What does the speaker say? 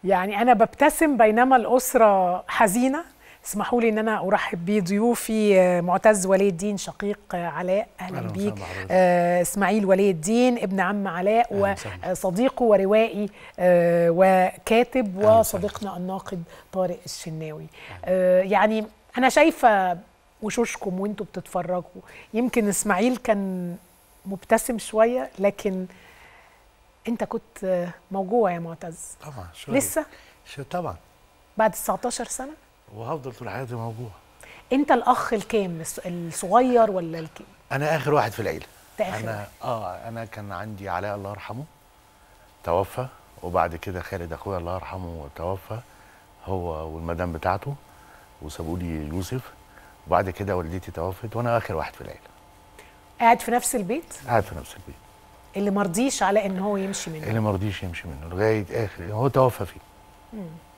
يعني انا ببتسم بينما الاسره حزينه اسمحوا لي ان انا ارحب بضيوفي آه، معتز ولي الدين شقيق آه، علاء اهلا أهلاً بيك وسهلاً بحضرتك. آه، اسماعيل ولي الدين ابن عم علاء أهلاً وسهلاً. وصديقه وروائي آه، وكاتب أهلاً وصديقنا الناقد طارق الشناوي آه، يعني انا شايفه وشوشكم وانتوا بتتفرجوا يمكن اسماعيل كان مبتسم شويه لكن انت كنت آه، موجوع يا معتز طبعا شوية. لسه شو طبعا بعد 19 سنه وهفضل طول حياتي موجوع انت الاخ الكام الص- الصغير ولا الكام انا اخر واحد في العيله ده آخر انا اه انا كان عندي علاء الله يرحمه توفى وبعد كده خالد اخويا الله يرحمه توفى هو والمدام بتاعته وسابوا لي يوسف وبعد كده والدتي توفت وانا اخر واحد في العيله قاعد في نفس البيت قاعد في نفس البيت اللي مرضيش على ان هو يمشي منه اللي ما رضيش يمشي منه لغايه اخر هو توفى فيه